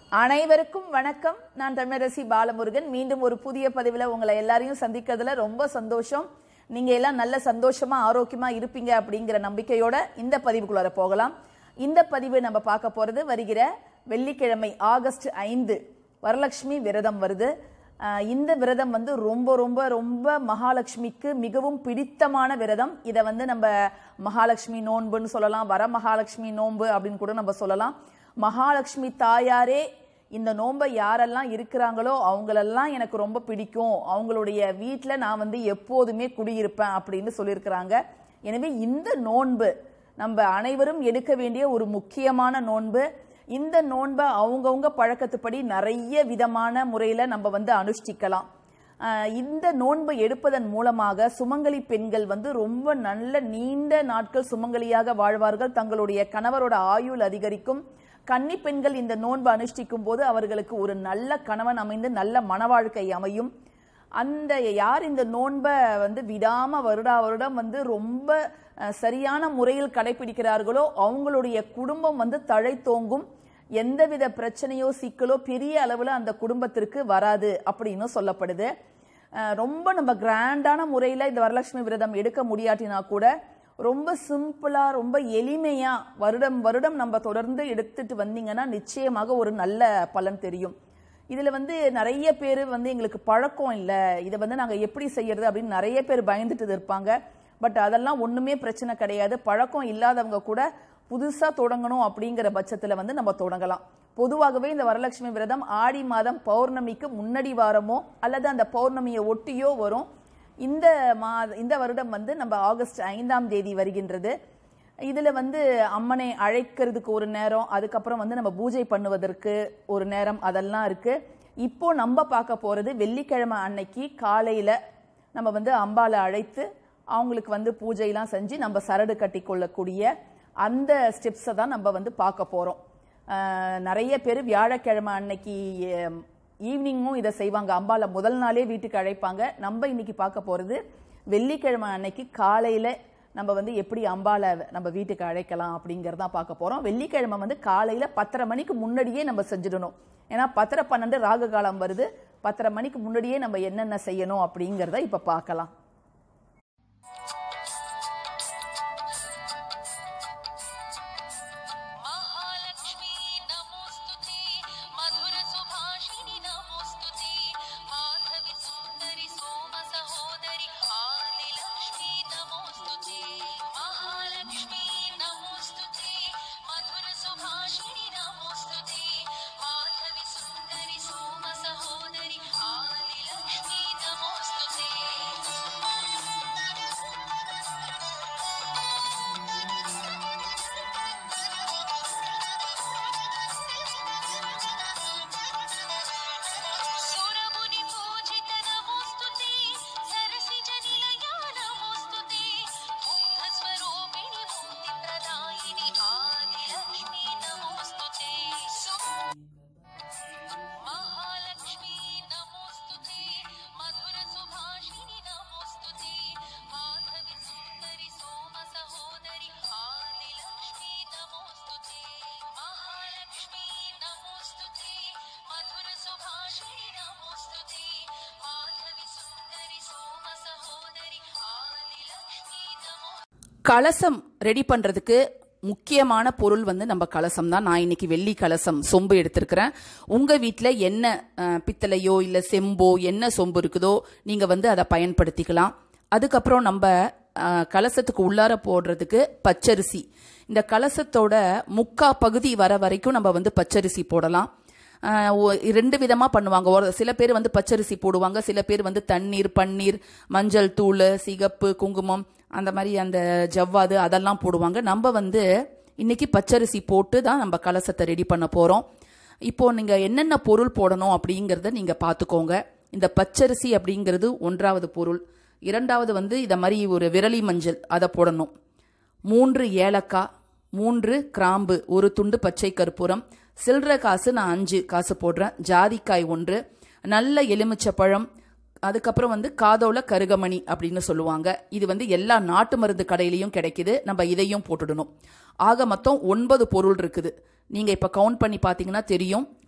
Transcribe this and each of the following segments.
அனைவருக்கும் வணக்கம் நான் தமிழரசி பாலமுருகன் மீண்டும் ஒரு புதிய பதிவில் உங்களை எல்லாரையும் சந்திக்கிறதுல ரொம்ப சந்தோஷம் நீங்க எல்லாம் நல்ல சந்தோஷமா ஆரோக்கியமா இருப்பீங்க அப்படிங்கிற நம்பிக்கையோட இந்த பதிவுக்குள்ளார போகலாம் இந்த பதிவு நம்ம பார்க்க போறது வருகிற வெள்ளிக்கிழமை ஆகஸ்ட் ஐந்து வரலட்சுமி விரதம் வருது ஆஹ் இந்த விரதம் வந்து ரொம்ப ரொம்ப ரொம்ப மகாலட்சுமிக்கு மிகவும் பிடித்தமான விரதம் இதை வந்து நம்ம மகாலட்சுமி நோன்புன்னு சொல்லலாம் வர மகாலட்சுமி நோன்பு அப்படின்னு கூட நம்ம சொல்லலாம் மகாலட்சுமி தாயாரே இந்த நோன்பை யாரெல்லாம் இருக்கிறாங்களோ அவங்களெல்லாம் எனக்கு ரொம்ப பிடிக்கும் அவங்களுடைய வீட்டில் நான் வந்து எப்போதுமே குடியிருப்பேன் அப்படின்னு சொல்லியிருக்கிறாங்க எனவே இந்த நோன்பு நம்ம அனைவரும் எடுக்க வேண்டிய ஒரு முக்கியமான நோன்பு இந்த நோன்பை அவங்கவுங்க பழக்கத்துப்படி நிறைய விதமான முறையில் நம்ம வந்து அனுஷ்டிக்கலாம் ஆஹ் இந்த நோன்பு எடுப்பதன் மூலமாக சுமங்கலி பெண்கள் வந்து ரொம்ப நல்ல நீண்ட நாட்கள் சுமங்கலியாக வாழ்வார்கள் தங்களுடைய கணவரோட ஆயுள் அதிகரிக்கும் கன்னி பெண்கள் இந்த நோன்பு அனுஷ்டிக்கும் போது அவர்களுக்கு ஒரு நல்ல கணவன் அமைந்து நல்ல மனவாழ்க்கை அமையும் அந்த யார் இந்த நோன்பை வந்து விடாம வருடா வருடம் வந்து ரொம்ப அஹ், சரியான முறையில் கடைபிடிக்கிறார்களோ அவங்களுடைய குடும்பம் வந்து தழைத்தோங்கும் எந்தவித பிரச்சனையோ சிக்கலோ பெரிய அளவில் அந்த குடும்பத்திற்கு வராது அப்படின்னு சொல்லப்படுது அஹ், ரொம்ப நம்ம கிராண்டான முறையில் இந்த வரலட்சுமி விரதம் எடுக்க முடியாட்டினா கூட ரொம்ப சிம்பிளா ரொம்ப எளிமையா வருடம் வருடம் நம்ம தொடர்ந்து எடுத்துட்டு வந்தீங்கன்னா நிச்சயமாக ஒரு நல்ல பலன் தெரியும் இதுல வந்து நிறைய பேர் வந்து எங்களுக்கு பழக்கம் இல்லை இதை வந்து நாங்க எப்படி செய்யறது அப்படின்னு நிறைய பேர் பயந்துட்டு இருப்பாங்க பட் அதெல்லாம் ஒண்ணுமே பிரச்சனை கிடையாது பழக்கம் இல்லாதவங்க கூட புதுசா தொடங்கணும் அப்படிங்கிற பட்சத்துல வந்து நம்ம தொடங்கலாம் பொதுவாகவே இந்த வரலட்சுமி விரதம் ஆடி மாதம் பௌர்ணமிக்கு முன்னாடி வாரமோ அல்லது அந்த பௌர்ணமியை ஒட்டியோ வரும் இந்த மாத இந்த வருடம் வந்து நம்ம ஆகஸ்ட் ஐந்தாம் தேதி வருகின்றது இதுல வந்து அம்மனை அழைக்கிறதுக்கு ஒரு நேரம் அதுக்கப்புறம் வந்து நம்ம பூஜை பண்ணுவதற்கு ஒரு நேரம் அதெல்லாம் இருக்கு இப்போ நம்ம பார்க்க போறது வெள்ளிக்கிழமை அன்னைக்கு காலையில நம்ம வந்து அம்பாலை அழைத்து அவங்களுக்கு வந்து பூஜையெல்லாம் செஞ்சு நம்ம சரடு கட்டி கொள்ளக்கூடிய அந்த ஸ்டெப்ஸை தான் நம்ம வந்து பார்க்க போறோம் அஹ் நிறைய பேர் வியாழக்கிழமை அன்னைக்கு அஹ், ஈவினிங்கும் இதை செய்வாங்க அம்பால முதல் நாளே வீட்டுக்கு அழைப்பாங்க நம்ம இன்னைக்கு பார்க்க போறது வெள்ளிக்கிழமை அன்னைக்கு காலையில நம்ம வந்து எப்படி அம்பால நம்ம வீட்டுக்கு அழைக்கலாம் அப்படிங்கறதான் பார்க்க போறோம் வெள்ளிக்கிழமை வந்து காலையில பத்தரை மணிக்கு முன்னாடியே நம்ம செஞ்சிடணும் ஏன்னா பத்தரை பன்னெண்டு ராகு காலம் வருது பத்தரை மணிக்கு முன்னாடியே நம்ம என்னென்ன செய்யணும் அப்படிங்கறத இப்ப பார்க்கலாம் महालक्ष्मी नमोस्तुते मधुर सुभाषिणि नमोस्तुते माधवी सुन्दरि सोम सहोदरि आदिलक्ष्मी नमोस्तुते महालक्ष्मी नमोस्तुते मधुर सुभाषिणि नमोस्तुते माधवी सुन्दरि सोम सहोदरि आदिलक्ष्मी नमोस्तुते सुरमुनि पूजित नमोस्तुते सरसिज निलया नमोस्तुते मुग्ध स्वरूपिणि मुक्तिप्रदायिनि आदिलक्ष्मी नमोस्तुते महालक्ष्मी नमोस्तुते मधुर सुभाषिणि नमोस्तुते माधवी सुन्दरि सोम सहोदरि आदिलक्ष्मी नमोस्तुते महालक्ष्मी नमोस्तुते मधुर सुभाषिणि नमोस्तुते माधवी सुन्दरि सोम सहोदरि आदिलक्ष्मी नमो கலசம் ரெடி பண்றதுக்கு முக்கியமான பொருள் வந்து நம்ம கலசம் தான் நான் இன்னைக்கு வெள்ளி கலசம் சொம்பு எடுத்திருக்கிறேன் உங்க வீட்ல என்ன அஹ், பித்தளையோ இல்ல செம்போ என்ன சொம்பு இருக்குதோ நீங்க வந்து அதை பயன்படுத்திக்கலாம் அதுக்கப்புறம் நம்ம அஹ், கலசத்துக்கு உள்ளார போடுறதுக்கு பச்சரிசி இந்த கலசத்தோட முக்கா பகுதி வர வரைக்கும் நம்ம வந்து பச்சரிசி போடலாம் ஆஹ் ஒ- ரெண்டு விதமா பண்ணுவாங்க ஒரு சில பேர் வந்து பச்சரிசி போடுவாங்க சில பேர் வந்து தண்ணீர் பன்னீர் மஞ்சள் தூள் சிகப்பு குங்குமம் அந்த மாதிரி அந்த ஜவ்வாது அதெல்லாம் போடுவாங்க நம்ம வந்து இன்னைக்கு பச்சரிசி போட்டு தான் நம்ம கலசத்தை ரெடி பண்ண போறோம் இப்போ நீங்க என்னென்ன பொருள் போடணும் அப்படிங்கறத நீங்க பாத்துக்கோங்க இந்த பச்சரிசி அப்படிங்கிறது ஒன்றாவது பொருள் இரண்டாவது வந்து இத மாதிரி ஒரு விரலி மஞ்சள் அதை போடணும் மூன்று ஏலக்காய் மூன்று கிராம்பு ஒரு துண்டு பச்சை கற்பூரம் சில்லற காசு நான் அஞ்சு காசு போடுறேன் ஜாதிக்காய் ஒன்று நல்ல எலுமிச்சப்பழம் அதுக்கப்புறம் வந்து காதோல கருகமணி அப்படின்னு சொல்லுவாங்க இது வந்து எல்லா நாட்டு மருந்து கடையிலையும் கிடைக்குது நம்ம இதையும் போட்டுடணும் ஆக மொத்தம் ஒன்பது பொருள் இருக்குது நீங்க இப்ப கவுண்ட் பண்ணி பாத்தீங்கன்னா தெரியும்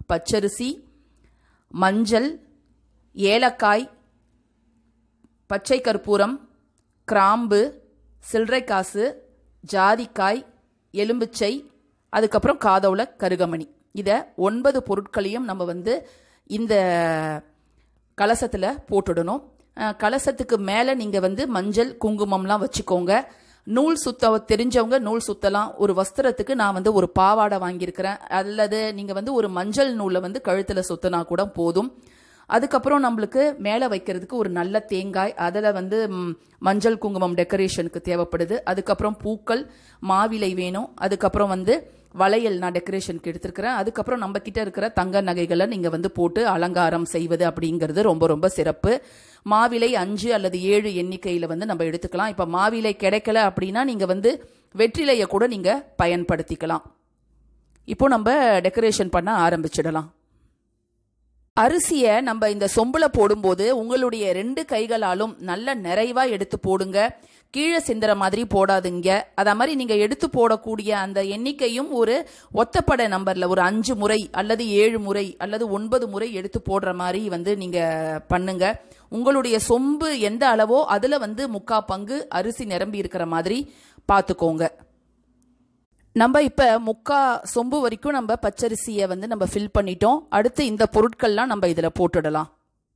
பச்சரிசி மஞ்சள் ஏலக்காய் பச்சை கற்பூரம் கிராம்பு சில்லறை காசு ஜாதிக்காய் எலும்புச்சை அதுக்கப்புறம் காதவுல கருகமணி இதை ஒன்பது பொருட்களையும் நம்ம வந்து இந்த கலசத்தில் போட்டுடணும் அஹ், கலசத்துக்கு மேலே நீங்கள் வந்து மஞ்சள் குங்குமம்லாம் வச்சுக்கோங்க நூல் சுத்த தெரிஞ்சவங்க நூல் சுத்தலாம் ஒரு வஸ்திரத்துக்கு நான் வந்து ஒரு பாவாடை வாங்கியிருக்கிறேன் அல்லது நீங்கள் வந்து ஒரு மஞ்சள் நூலை வந்து கழுத்தில் சுத்தினா கூட போதும் அதுக்கப்புறம் நம்மளுக்கு மேலே வைக்கிறதுக்கு ஒரு நல்ல தேங்காய் அதில் வந்து ம், மஞ்சள் குங்குமம் டெக்கரேஷனுக்கு தேவைப்படுது அதுக்கப்புறம் பூக்கள் மாவிலை வேணும் அதுக்கப்புறம் வந்து வளையல் நான் டெக்கரேஷனுக்கு எடுத்திருக்கிறேன் அதுக்கப்புறம் நம்ம கிட்ட இருக்கிற தங்க நகைகளை நீங்கள் வந்து போட்டு அலங்காரம் செய்வது அப்படிங்கிறது ரொம்ப ரொம்ப சிறப்பு மாவிலை அஞ்சு அல்லது ஏழு எண்ணிக்கையில் வந்து நம்ம எடுத்துக்கலாம் இப்போ மாவிலை கிடைக்கல அப்படின்னா நீங்கள் வந்து வெற்றிலையை கூட நீங்கள் பயன்படுத்திக்கலாம் இப்போ நம்ம டெக்கரேஷன் பண்ண ஆரம்பிச்சிடலாம் அரிசியை நம்ம இந்த சொம்புல போடும்போது உங்களுடைய ரெண்டு கைகளாலும் நல்ல நிறைவா எடுத்து போடுங்க கீழே சிந்துற மாதிரி போடாதுங்க அத மாதிரி நீங்க எடுத்து போடக்கூடிய அந்த எண்ணிக்கையும் ஒரு ஒத்தப்படை நம்பர்ல ஒரு அஞ்சு முறை அல்லது ஏழு முறை அல்லது ஒன்பது முறை எடுத்து போடுற மாதிரி வந்து நீங்க பண்ணுங்க உங்களுடைய சொம்பு எந்த அளவோ அதுல வந்து முக்கா பங்கு அரிசி நிரம்பி இருக்கிற மாதிரி பார்த்துக்கோங்க நம்ம இப்ப முக்கா சொம்பு வரைக்கும் நம்ம பச்சரிசியை வந்து நம்ம ஃபில் பண்ணிட்டோம் அடுத்து இந்த பொருட்கள்லாம் நம்ம இதுல போட்டுடலாம்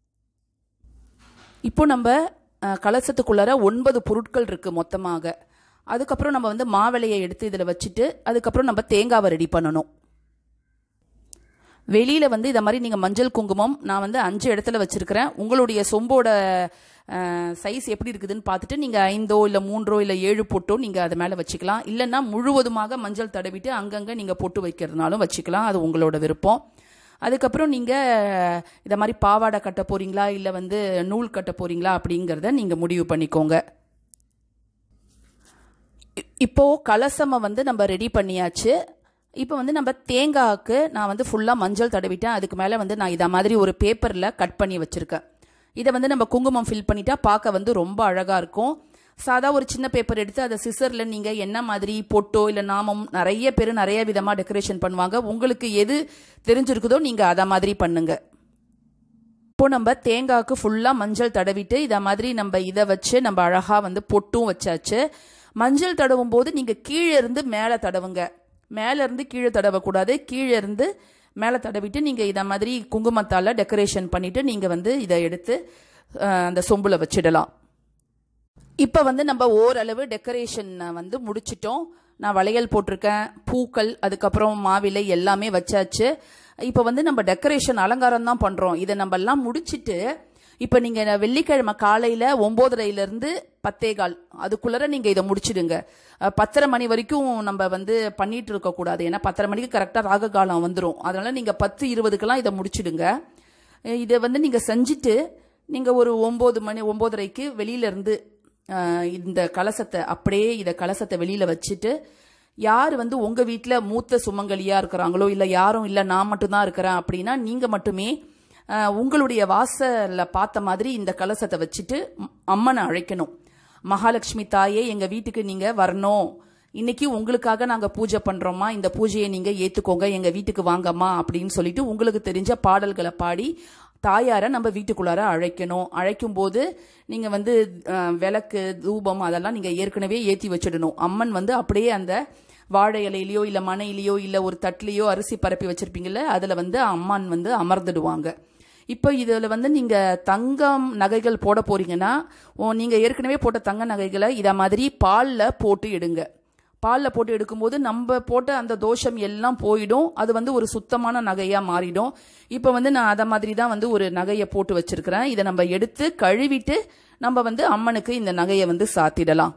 இப்போ நம்ம அஹ், கலசத்துக்குள்ளார ஒன்பது பொருட்கள் இருக்கு மொத்தமாக அதுக்கப்புறம் நம்ம வந்து மாவிளையை எடுத்து இதில் வச்சுட்டு அதுக்கப்புறம் நம்ம தேங்காவை ரெடி பண்ணணும் வெளியில வந்து இதை மாதிரி நீங்க மஞ்சள் குங்குமம் நான் வந்து அஞ்சு இடத்துல வச்சிருக்கிறேன் உங்களுடைய சொம்போட சைஸ் எப்படி இருக்குதுன்னு பார்த்துட்டு நீங்க ஐந்தோ இல்ல மூன்றோ இல்ல ஏழு பொட்டோ நீங்க அது மேல வச்சுக்கலாம் இல்லைன்னா முழுவதுமாக மஞ்சள் தடவிட்டு அங்கங்க நீங்க பொட்டு வைக்கிறதுனாலும் வச்சுக்கலாம் அது உங்களோட விருப்பம் அதுக்கப்புறம் நீங்க இதை மாதிரி பாவாடை கட்ட போறீங்களா இல்ல வந்து நூல் கட்ட போறீங்களா அப்படிங்கிறத நீங்க முடிவு பண்ணிக்கோங்க இ- இப்போ கலசமை வந்து நம்ம ரெடி பண்ணியாச்சு இப்போ வந்து நம்ம தேங்காய்க்கு நான் வந்து ஃபுல்லாக மஞ்சள் தடவிட்டேன் அதுக்கு மேலே வந்து நான் இதை மாதிரி ஒரு பேப்பரில் கட் பண்ணி வச்சுருக்கேன் இதை வந்து நம்ம குங்குமம் ஃபில் பண்ணிட்டா பார்க்க வந்து ரொம்ப அழகாக இருக்கும் சாதா ஒரு சின்ன பேப்பர் எடுத்து அதை சிசரில் நீங்கள் என்ன மாதிரி பொட்டோ இல்லை நாமம் நிறைய பேர் நிறைய விதமாக டெக்கரேஷன் பண்ணுவாங்க உங்களுக்கு எது தெரிஞ்சிருக்குதோ நீங்கள் அதை மாதிரி பண்ணுங்க இப்போ நம்ம தேங்காய்க்கு ஃபுல்லாக மஞ்சள் தடவிட்டு இதை மாதிரி நம்ம இதை வச்சு நம்ம அழகாக வந்து பொட்டும் வச்சாச்சு மஞ்சள் தடவும் போது நீங்கள் கீழே இருந்து மேலே தடவுங்க மேலே இருந்து கீழே தடவக்கூடாது கீழே இருந்து மேலே தடவிட்டு நீங்கள் இதை மாதிரி குங்குமத்தால் டெக்கரேஷன் பண்ணிட்டு நீங்கள் வந்து இதை எடுத்து அஹ், அந்த சொம்புல வச்சிடலாம் இப்போ வந்து நம்ம ஓரளவு டெக்கரேஷன் வந்து முடிச்சிட்டோம் நான் வளையல் போட்டிருக்கேன் பூக்கள் அதுக்கப்புறம் மாவிலை எல்லாமே வச்சாச்சு இப்போ வந்து நம்ம டெக்கரேஷன் அலங்காரம் தான் பண்ணுறோம் இதை நம்ம எல்லாம் முடிச்சிட்டு இப்போ நீங்கள் வெள்ளிக்கிழமை காலையில் ஒம்போதரையிலேருந்து பத்தே கால் அதுக்குள்ளர நீங்கள் இதை முடிச்சிடுங்க அஹ், பத்தரை மணி வரைக்கும் நம்ம வந்து பண்ணிட்டு இருக்கக்கூடாது ஏன்னா பத்தரை மணிக்கு கரெக்டாக ராக காலம் வந்துடும் அதனால நீங்கள் பத்து இருபதுக்கெல்லாம் இதை முடிச்சிடுங்க அஹ், இதை வந்து நீங்கள் செஞ்சுட்டு நீங்கள் ஒரு ஒம்பது மணி ஒம்போதரைக்கு வெளியிலேருந்து இந்த கலசத்தை அப்படியே இதை கலசத்தை வெளியில் வச்சுட்டு யார் வந்து உங்கள் வீட்டில் மூத்த சுமங்கலியாக இருக்கிறாங்களோ இல்லை யாரும் இல்லை நான் மட்டும்தான் இருக்கிறேன் அப்படின்னா நீங்கள் மட்டுமே அஹ், உங்களுடைய வாசலில் பார்த்த மாதிரி இந்த கலசத்தை வச்சுட்டு ம், அம்மனை அழைக்கணும் மகாலட்சுமி தாயே எங்கள் வீட்டுக்கு நீங்கள் வரணும் இன்னைக்கு உங்களுக்காக நாங்கள் பூஜை பண்ணுறோம்மா இந்த பூஜையை நீங்கள் ஏற்றுக்கோங்க எங்கள் வீட்டுக்கு வாங்கம்மா அப்படின்னு சொல்லிட்டு உங்களுக்கு தெரிஞ்ச பாடல்களை பாடி தாயாரை நம்ம வீட்டுக்குள்ளார அழைக்கணும் அழைக்கும் போது நீங்கள் வந்து அஹ், விளக்கு தூபம் அதெல்லாம் நீங்கள் ஏற்கனவே ஏற்றி வச்சிடணும் அம்மன் வந்து அப்படியே அந்த வாழை இலையிலையோ இல்லை மனையிலையோ இல்லை ஒரு தட்டுலையோ அரிசி பரப்பி வச்சிருப்பீங்கல்ல அதில் வந்து அம்மன் வந்து அமர்ந்துடுவாங்க இப்போ இதில் வந்து நீங்கள் தங்கம் நகைகள் போட போறீங்கன்னா நீங்கள் ஏற்கனவே போட்ட தங்க நகைகளை இதை மாதிரி பாலில் போட்டு எடுங்க பாலில் போட்டு எடுக்கும்போது நம்ம போட்ட அந்த தோஷம் எல்லாம் போயிடும் அது வந்து ஒரு சுத்தமான நகையாக மாறிடும் இப்போ வந்து நான் அதை மாதிரி தான் வந்து ஒரு நகையை போட்டு வச்சிருக்கிறேன் இதை நம்ம எடுத்து கழுவிட்டு நம்ம வந்து அம்மனுக்கு இந்த நகையை வந்து சாத்திடலாம்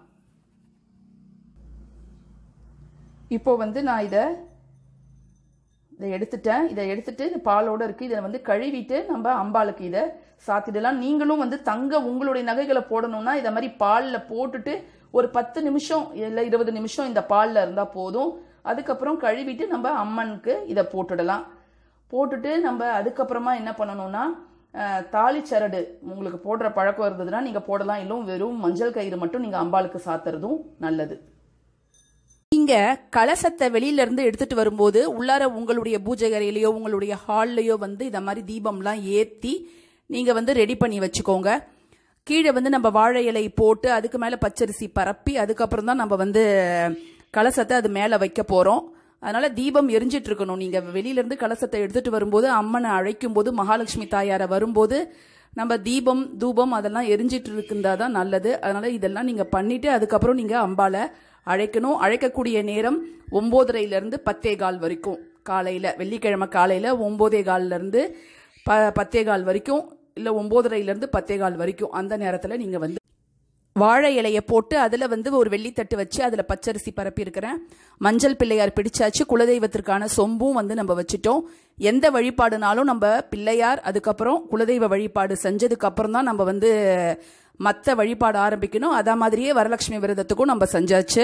இப்போ வந்து நான் இதை இதை எடுத்துட்டேன் இதை எடுத்துட்டு இது பாலோட இருக்கு இதை வந்து கழுவிட்டு நம்ம அம்பாளுக்கு இதை சாத்திடலாம் நீங்களும் வந்து தங்க உங்களுடைய நகைகளை போடணும்னா இதை மாதிரி பாலில் போட்டுட்டு ஒரு பத்து நிமிஷம் இல்லை இருபது நிமிஷம் இந்த பாலில் இருந்தால் போதும் அதுக்கப்புறம் கழுவிட்டு நம்ம அம்மனுக்கு இதை போட்டுடலாம் போட்டுட்டு நம்ம அதுக்கப்புறமா என்ன பண்ணணும்னா அஹ், தாலிச்சரடு உங்களுக்கு போடுற பழக்கம் இருந்ததுன்னா நீங்கள் போடலாம் இல்லை வெறும் மஞ்சள் கயிறு மட்டும் நீங்கள் அம்பாளுக்கு சாத்துறதும் நல்லது நீங்க கலசத்தை வெளியில இருந்து எடுத்துட்டு வரும்போது உள்ளார உங்களுடைய பூஜை அறையிலயோ உங்களுடைய ஹால்லயோ வந்து இத மாதிரி தீபம்லாம் ஏத்தி நீங்க வந்து ரெடி பண்ணி வச்சுக்கோங்க கீழே வந்து நம்ம வாழை இலை போட்டு அதுக்கு மேல பச்சரிசி பரப்பி அதுக்கப்புறம் தான் நம்ம வந்து கலசத்தை அது மேல வைக்க போறோம் அதனால தீபம் எரிஞ்சிட்டு இருக்கணும் நீங்க வெளியில இருந்து கலசத்தை எடுத்துட்டு வரும்போது அம்மனை அழைக்கும் போது மகாலட்சுமி தாயாரை வரும்போது நம்ம தீபம் தூபம் அதெல்லாம் எரிஞ்சிட்டு இருக்குந்தா தான் நல்லது அதனால இதெல்லாம் நீங்க பண்ணிட்டு அதுக்கப்புறம் நீங்க அம்பாலை அழைக்கணும் அழைக்கக்கூடிய நேரம் ஒன்பதரைல இருந்து பத்தே கால் வரைக்கும் காலையில வெள்ளிக்கிழமை காலையில ஒன்பதே கால்ல இருந்து ப பத்தே கால் வரைக்கும் இல்ல ஒன்பதரைல இருந்து பத்தே கால் வரைக்கும் அந்த நேரத்துல நீங்க வந்து வாழை இலையை போட்டு அதில் வந்து ஒரு வெள்ளித்தட்டு வச்சு அதில் பச்சரிசி பரப்பி இருக்கிறேன் மஞ்சள் பிள்ளையார் பிடிச்சாச்சு குலதெய்வத்திற்கான சொம்பும் வந்து நம்ம வச்சுட்டோம் எந்த வழிபாடுனாலும் நம்ம பிள்ளையார் அதுக்கப்புறம் குலதெய்வ வழிபாடு செஞ்சதுக்கு அப்புறம் தான் நம்ம வந்து மற்ற வழிபாடு ஆரம்பிக்கணும் அதே மாதிரியே வரலட்சுமி விரதத்துக்கும் நம்ம செஞ்சாச்சு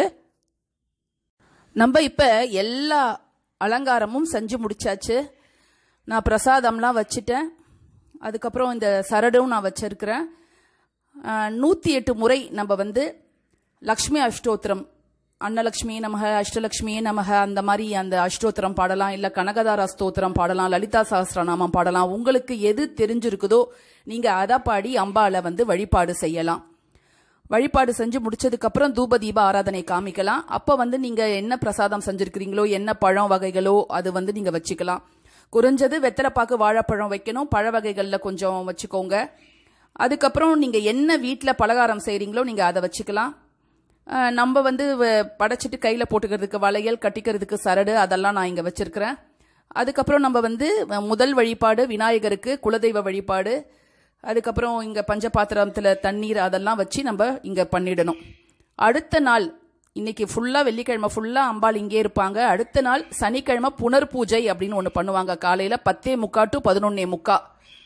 நம்ம இப்போ எல்லா அலங்காரமும் செஞ்சு முடிச்சாச்சு நான் பிரசாதம்லாம் வச்சுட்டேன் அதுக்கப்புறம் இந்த சரடும் நான் வச்சிருக்கிறேன் நூற்றி எட்டு முறை நம்ம வந்து லக்ஷ்மி அஷ்டோத்திரம் அன்னலக்ஷ்மி நமக அஷ்டலக்ஷ்மி நமக அந்த மாதிரி அந்த அஷ்டோத்திரம் பாடலாம் இல்லை கனகதாரா ஸ்தோத்திரம் பாடலாம் லலிதா சஹஸ்ரநாமம் பாடலாம் உங்களுக்கு எது தெரிஞ்சிருக்குதோ நீங்கள் அதை பாடி அம்பால வந்து வழிபாடு செய்யலாம் வழிபாடு செஞ்சு முடிச்சதுக்கு அப்புறம் தூப தீப ஆராதனை காமிக்கலாம் அப்போ வந்து நீங்க என்ன பிரசாதம் செஞ்சிருக்கிறீங்களோ என்ன பழம் வகைகளோ அது வந்து நீங்க வச்சுக்கலாம் குறைஞ்சது வெத்தலைப்பாக்கு வாழைப்பழம் வைக்கணும் பழ வகைகளில் கொஞ்சம் வச்சுக்கோங்க அதுக்கப்புறம் நீங்க என்ன வீட்டில் பலகாரம் செய்றீங்களோ நீங்க அதை வச்சுக்கலாம் அஹ் நம்ம வந்து வ- படைச்சிட்டு கையில போட்டுக்கிறதுக்கு வளையல் கட்டிக்கிறதுக்கு சரடு அதெல்லாம் நான் இங்க வச்சிருக்கிறேன் அதுக்கப்புறம் நம்ம வந்து அஹ், முதல் வழிபாடு விநாயகருக்கு குலதெய்வ வழிபாடு அதுக்கப்புறம் இங்க பஞ்சபாத்திரத்துல தண்ணீர் அதெல்லாம் வச்சு நம்ம இங்க பண்ணிடணும் அடுத்த நாள் இன்னைக்கு ஃபுல்லா வெள்ளிக்கிழமை ஃபுல்லா அம்பாள் இங்கே இருப்பாங்க அடுத்த நாள் சனிக்கிழமை புனர் பூஜை அப்படின்னு ஒன்று பண்ணுவாங்க காலையில பத்தே முக்கா டு பதினொன்னே முக்கா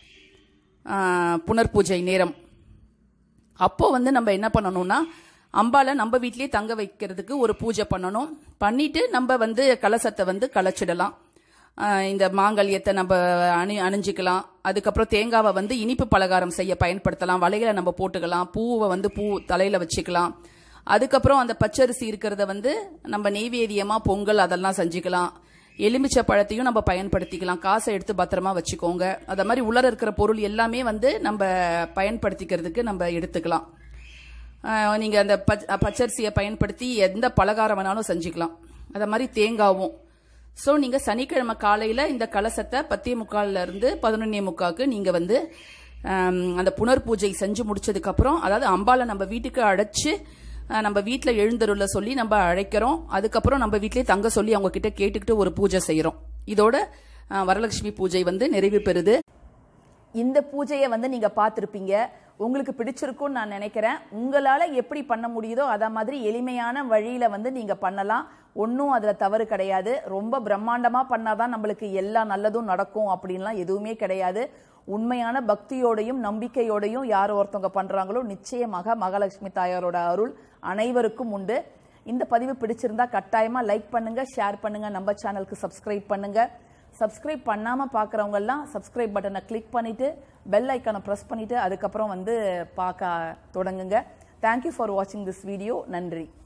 ஆஹ், புனர் பூஜை நேரம் அப்போ வந்து நம்ம என்ன பண்ணணும்னா அம்பால நம்ம வீட்லயே தங்க வைக்கிறதுக்கு ஒரு பூஜை பண்ணணும் பண்ணிட்டு நம்ம வந்து கலசத்தை வந்து கலைச்சிடலாம் ஆஹ் இந்த மாங்கல்யத்தை நம்ம அணி அணிஞ்சிக்கலாம் அதுக்கப்புறம் தேங்காவை வந்து இனிப்பு பலகாரம் செய்ய பயன்படுத்தலாம் வலையில நம்ம போட்டுக்கலாம் பூவை வந்து பூ தலையில வச்சுக்கலாம் அதுக்கப்புறம் அந்த பச்சரிசி இருக்கிறத வந்து நம்ம நெய்வேத்தியமா பொங்கல் அதெல்லாம் செஞ்சுக்கலாம் எலுமிச்சை பழத்தையும் நம்ம பயன்படுத்திக்கலாம் காசை எடுத்து பத்திரமா வச்சுக்கோங்க அத மாதிரி உலர இருக்கிற பொருள் எல்லாமே வந்து நம்ம பயன்படுத்திக்கிறதுக்கு நம்ம எடுத்துக்கலாம் ஆஹ் நீங்க அந்த பச்- பச்சரிசியை பயன்படுத்தி எந்த பலகாரம் வேணாலும் செஞ்சுக்கலாம் அத மாதிரி தேங்காவும் ஸோ நீங்க சனிக்கிழமை காலையில இந்த கலசத்தை பத்தே முக்கால்ல இருந்து பதினொன்னே முக்காக்கு நீங்க வந்து ஆம், அந்த புனர் பூஜை செஞ்சு முடிச்சதுக்கு அப்புறம் அதாவது அம்பாலை நம்ம வீட்டுக்கு அழைச்சு ஆஹ், நம்ம வீட்டில் எழுந்தருள சொல்லி நம்ம அழைக்கிறோம் அதுக்கப்புறம் நம்ம வீட்டிலே தங்க சொல்லி அவங்க கிட்ட கேட்டுக்கிட்டு ஒரு பூஜை செய்யறோம் இதோட ஆஹ், வரலட்சுமி பூஜை வந்து நிறைவு பெறுது இந்த பூஜையை வந்து நீங்க பார்த்திருப்பீங்க உங்களுக்கு பிடிச்சிருக்கும்னு நான் நினைக்கிறேன் உங்களால எப்படி பண்ண முடியுதோ அத மாதிரி எளிமையான வழியில வந்து நீங்க பண்ணலாம் ஒன்றும் அதுல தவறு கிடையாது ரொம்ப பிரம்மாண்டமா பண்ணாதான் நம்மளுக்கு எல்லா நல்லதும் நடக்கும் அப்படின்லாம் எதுவுமே கிடையாது உண்மையான பக்தியோடையும் நம்பிக்கையோடையும் யார் ஒருத்தவங்க பண்றாங்களோ நிச்சயமாக மகாலட்சுமி தாயாரோட அருள் அனைவருக்கும் உண்டு இந்த பதிவு பிடிச்சிருந்தா கட்டாயமா லைக் பண்ணுங்க ஷேர் பண்ணுங்க நம்ம சேனலுக்கு சப்ஸ்கிரைப் பண்ணுங்க சப்ஸ்கிரைப் பண்ணாம பார்க்குறவங்க எல்லாம் சப்ஸ்கிரைப் பட்டனை கிளிக் பண்ணிட்டு பெல் ஐக்கானை ப்ரெஸ் பண்ணிட்டு அதுக்கப்புறம் வந்து பார்க்க தொடங்குங்க தேங்க்யூ ஃபார் வாட்சிங் திஸ் வீடியோ நன்றி